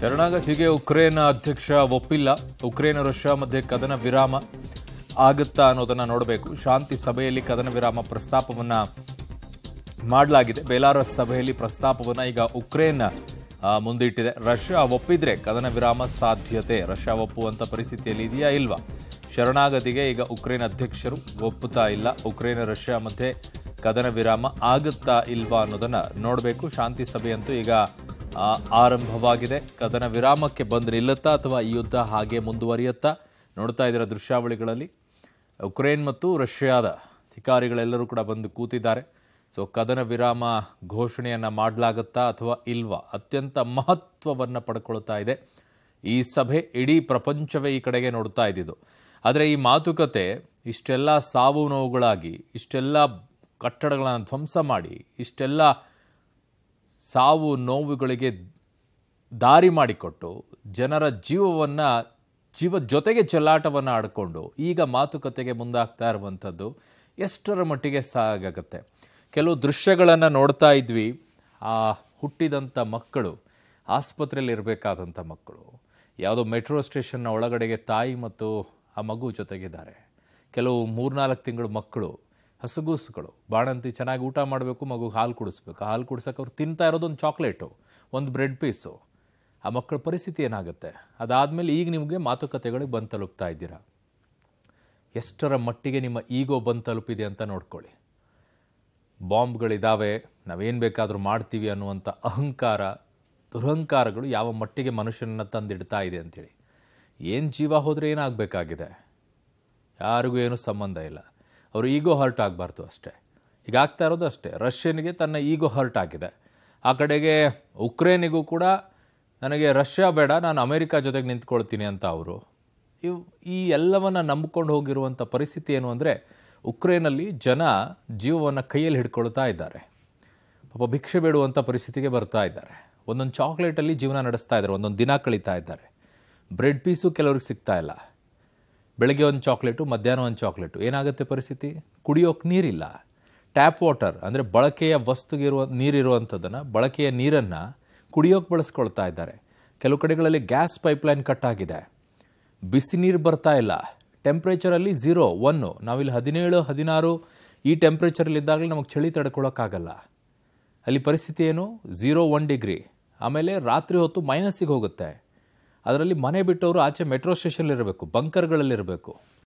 ಶರಣಾಗತಿಗೆ Ukraine ಅಧ್ಯಕ್ಷ ಒಪ್ಪಿಲ್ಲ Ukraine Russia ಮಧ್ಯೆ ಕದನ ವಿರಾಮ ಆಗುತ್ತಾ ಅನ್ನೋದನ್ನ ನೋಡಬೇಕು ಶಾಂತಿ ಸಭೆಯಲ್ಲಿ ಕದನ ವಿರಾಮ ಪ್ರಸ್ತಾಪವನ್ನ ಮಾಡಲಾಗಿದೆ ಬೇಲಾರಸ್ ಸಭೆಯಲ್ಲಿ ಪ್ರಸ್ತಾಪವನ್ನ ಈಗ ಉಕ್ರೇನ್ ಆ, ಮುಂದಿಟ್ಟಿದೆ ರಷ್ಯಾ ಒಪ್ಪಿದ್ರೆ ಕದನ ವಿರಾಮ ಸಾಧ್ಯತೆ ರಷ್ಯಾ ಒಪ್ಪುವಂತ ಪರಿಸ್ಥಿತಿಯಲ್ಲಿ ಇದೆಯಾ ಇಲ್ವಾ ಶರಣಾಗತಿಗೆ ಈಗ ಉಕ್ರೇನ್ ಅಧ್ಯಕ್ಷರು ಒಪ್ಪುತ್ತಾ ಇಲ್ಲ ಉಕ್ರೇನ್ ರಷ್ಯಾ ಮಧ್ಯೆ ಕದನ ವಿರಾಮ ಆಗುತ್ತಾ ಇಲ್ವಾ ಅನ್ನೋದನ್ನ ನೋಡಬೇಕು ಶಾಂತಿ ಸಭೆಯಂತೂ ಈಗ ಆ, ಆರಂಭವಾಗಿದೆ ಕದನ ವಿರಾಮಕ್ಕೆ ಬಂದು ನಿಲ್ಲುತ್ತಾ ಅಥವಾ ಈ ಯುದ್ಧ ಹಾಗೆ ಮುಂದುವರಿಯುತ್ತಾ ನೋಡ್ತಾ ಇದ್ದೀರಾ ದೃಶ್ಯಾವಳಿಗಳಲ್ಲಿ ಉಕ್ರೇನ್ ಮತ್ತು ರಷ್ಯಾದ ಅಧಿಕಾರಿಗಳೆಲ್ಲರೂ ಕೂಡ ಬಂದು ಕೂತಿದ್ದಾರೆ ಸೊ ಕದನ ವಿರಾಮ ಘೋಷಣೆಯನ್ನು ಮಾಡಲಾಗುತ್ತಾ ಅಥವಾ ಇಲ್ವಾ ಅತ್ಯಂತ ಮಹತ್ವವನ್ನು ಪಡ್ಕೊಳ್ತಾ ಇದೆ ಈ ಸಭೆ ಇಡೀ ಪ್ರಪಂಚವೇ ಈ ಕಡೆಗೆ ನೋಡ್ತಾ ಇದ್ದಿದ್ದು ಆದರೆ ಈ ಮಾತುಕತೆ ಇಷ್ಟೆಲ್ಲ ಸಾವು ನೋವುಗಳಾಗಿ ಇಷ್ಟೆಲ್ಲ ಕಟ್ಟಡಗಳನ್ನು ಧ್ವಂಸ ಮಾಡಿ ಇಷ್ಟೆಲ್ಲ ಸಾವು ನೋವುಗಳಿಗೆ ದಾರಿ ಮಾಡಿಕೊಟ್ಟು ಜನರ ಜೀವವನ್ನು ಜೀವ ಜೊತೆಗೆ ಚೆಲ್ಲಾಟವನ್ನು ಆಡಿಕೊಂಡು ಈಗ ಮಾತುಕತೆಗೆ ಮುಂದಾಗ್ತಾ ಇರುವಂಥದ್ದು ಎಷ್ಟರ ಮಟ್ಟಿಗೆ ಸಾಗತ್ತೆ ಕೆಲವು ದೃಶ್ಯಗಳನ್ನು ನೋಡ್ತಾ ಇದ್ವಿ ಆ ಹುಟ್ಟಿದಂಥ ಮಕ್ಕಳು ಆಸ್ಪತ್ರೆಯಲ್ಲಿ ಇರಬೇಕಾದಂಥ ಮಕ್ಕಳು ಯಾವುದೋ ಮೆಟ್ರೋ ಸ್ಟೇಷನ್ನ ಒಳಗಡೆಗೆ ತಾಯಿ ಮತ್ತು ಆ ಮಗು ಜೊತೆಗಿದ್ದಾರೆ ಕೆಲವು ಮೂರ್ನಾಲ್ಕು ತಿಂಗಳು ಮಕ್ಕಳು ಹಸುಗೂಸುಗಳು ಬಾಣಂತಿ ಚೆನ್ನಾಗಿ ಊಟ ಮಾಡಬೇಕು ಮಗು ಹಾಲು ಕುಡಿಸ್ಬೇಕು ಹಾಲು ಕುಡ್ಸಕ್ಕೆ ಅವ್ರು ತಿಂತಾ ಇರೋದು ಒಂದು ಚಾಕ್ಲೇಟು ಒಂದು ಬ್ರೆಡ್ ಪೀಸು ಆ ಮಕ್ಕಳ ಪರಿಸ್ಥಿತಿ ಏನಾಗುತ್ತೆ ಅದಾದಮೇಲೆ ಈಗ ನಿಮಗೆ ಮಾತುಕತೆಗಳಿಗೆ ಬಂದು ತಲುಪ್ತಾ ಇದ್ದೀರಾ ಎಷ್ಟರ ಮಟ್ಟಿಗೆ ನಿಮ್ಮ ಈಗೋ ಬಂದು ತಲುಪಿದೆ ಅಂತ ನೋಡ್ಕೊಳ್ಳಿ ಬಾಂಬ್ಗಳಿದ್ದಾವೆ ನಾವೇನು ಬೇಕಾದರೂ ಮಾಡ್ತೀವಿ ಅನ್ನುವಂಥ ಅಹಂಕಾರ ದುರಹಂಕಾರಗಳು ಯಾವ ಮಟ್ಟಿಗೆ ಮನುಷ್ಯನನ್ನು ತಂದಿಡ್ತಾ ಇದೆ ಅಂತೇಳಿ ಏನು ಜೀವ ಹೋದರೆ ಏನಾಗಬೇಕಾಗಿದೆ ಯಾರಿಗೂ ಏನೂ ಸಂಬಂಧ ಇಲ್ಲ ಅವರು ಈಗೋ ಹರ್ಟ್ ಆಗಬಾರ್ದು ಅಷ್ಟೇ ಈಗ ಆಗ್ತಾ ಇರೋದು ಅಷ್ಟೇ ರಷ್ಯನ್ಗೆ ತನ್ನ ಈಗೋ ಹರ್ಟ್ ಆಗಿದೆ ಆ ಕಡೆಗೆ ಉಕ್ರೇನಿಗೂ ಕೂಡ ನನಗೆ ರಷ್ಯಾ ಬೇಡ ನಾನು ಅಮೆರಿಕ ಜೊತೆಗೆ ನಿಂತ್ಕೊಳ್ತೀನಿ ಅಂತ ಅವರು ಇವ್ ಈ ಎಲ್ಲವನ್ನು ನಂಬಿಕೊಂಡು ಹೋಗಿರುವಂಥ ಪರಿಸ್ಥಿತಿ ಏನು ಅಂದರೆ ಉಕ್ರೇನಲ್ಲಿ ಜನ ಜೀವವನ್ನು ಕೈಯಲ್ಲಿ ಹಿಡ್ಕೊಳ್ತಾ ಇದ್ದಾರೆ ಪಾಪ ಭಿಕ್ಷೆ ಬೇಡುವಂಥ ಪರಿಸ್ಥಿತಿಗೆ ಬರ್ತಾ ಇದ್ದಾರೆ ಒಂದೊಂದು ಚಾಕ್ಲೇಟಲ್ಲಿ ಜೀವನ ನಡೆಸ್ತಾ ಇದ್ದಾರೆ ಒಂದೊಂದು ದಿನ ಕಳೀತಾ ಇದ್ದಾರೆ ಬ್ರೆಡ್ ಪೀಸು ಕೆಲವ್ರಿಗೆ ಸಿಗ್ತಾ ಇಲ್ಲ ಬೆಳಗ್ಗೆ ಒಂದು ಚಾಕ್ಲೇಟು ಮಧ್ಯಾಹ್ನ ಒಂದು ಚಾಕ್ಲೇಟು ಏನಾಗುತ್ತೆ ಪರಿಸ್ಥಿತಿ ಕುಡಿಯೋಕೆ ನೀರಿಲ್ಲ ಟ್ಯಾಪ್ ವಾಟರ್ ಅಂದರೆ ಬಳಕೆಯ ವಸ್ತುಗೆ ಇರುವ ನೀರಿರುವಂಥದ್ದನ್ನು ಬಳಕೆಯ ನೀರನ್ನು ಕುಡಿಯೋಕೆ ಬಳಸ್ಕೊಳ್ತಾ ಇದ್ದಾರೆ ಕೆಲವು ಕಡೆಗಳಲ್ಲಿ ಗ್ಯಾಸ್ ಪೈಪ್ಲೈನ್ ಕಟ್ ಆಗಿದೆ ಬಿಸಿ ನೀರು ಬರ್ತಾ ಇಲ್ಲ ಟೆಂಪ್ರೇಚರಲ್ಲಿ ಝೀರೋ ಒನ್ನು ನಾವಿಲ್ಲಿ ಹದಿನೇಳು ಹದಿನಾರು ಈ ಟೆಂಪ್ರೇಚರಲ್ಲಿ ಇದ್ದಾಗಲೇ ನಮಗೆ ಚಳಿ ತಡ್ಕೊಳಕ್ಕಾಗಲ್ಲ ಅಲ್ಲಿ ಪರಿಸ್ಥಿತಿ ಏನು ಝೀರೋ ಒನ್ ಡಿಗ್ರಿ ಆಮೇಲೆ ರಾತ್ರಿ ಹೊತ್ತು ಮೈನಸ್ಸಿಗೆ ಹೋಗುತ್ತೆ ಅದರಲ್ಲಿ ಮನೆ ಬಿಟ್ಟವರು ಆಚೆ ಮೆಟ್ರೋ ಸ್ಟೇಷನ್ ಇರಬೇಕು ಬಂಕರ್ಗಳಲ್ಲಿರಬೇಕು